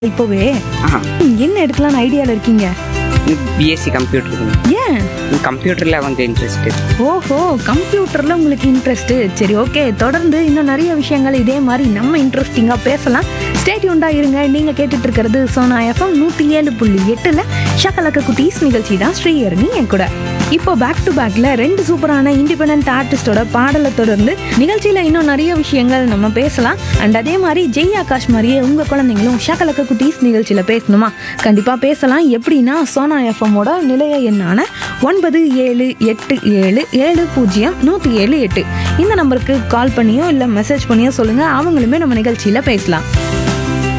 இப்போவே ஆ ம், என்ன எடுக்கலாம்னு ஐடியால இருக்கீங்க பிஎஸ்சி கம்ப்யூட்டர் ஏன் கம்ப்யூட்டரில் கொஞ்சம் இன்ட்ரெஸ்ட் ஓஹோ கம்ப்யூட்டர்ல உங்களுக்கு இன்ட்ரெஸ்ட் சரி ஓகே தொடர்ந்து இன்னும் நிறைய விஷயங்கள் இதே மாதிரி நம்ம இன்ட்ரெஸ்டிங்கா பேசலாம் ஸ்டேட்யூண்டா இருங்க நீங்க கேட்டுட்டு இருக்கிறது சோனா எஃப்எம் நூத்தி ஏழு புள்ளி எட்டுல ஷக்கலக்க குட்டீஸ் நிகழ்ச்சி தான் ஸ்ரீயர்னி என் கூட இப்போ பேக் டு பேக்ல ரெண்டு சூப்பரான இண்டிபெண்ட் ஆர்டிஸ்டோட பாடலை தொடர்ந்து நிகழ்ச்சியில இன்னும் நிறைய விஷயங்கள் நம்ம பேசலாம் அண்ட் அதே மாதிரி ஜெய் ஆகாஷ் மாதிரியே உங்க குழந்தைங்களும் ஷக்கலக்க குட்டீஸ் நிகழ்ச்சியில பேசணுமா கண்டிப்பா பேசலாம் எப்படின்னா சோனா எஃப்எம்மோட நிலைய எண்ணான ஒன்பது ஏழு எட்டு ஏழு ஏழு பூஜ்ஜியம் நூற்றி ஏழு எட்டு இந்த நம்பருக்கு கால் பண்ணியோ இல்லை மெசேஜ் பண்ணியோ சொல்லுங்கள் அவங்களுமே நம்ம நிகழ்ச்சியில் பேசலாம்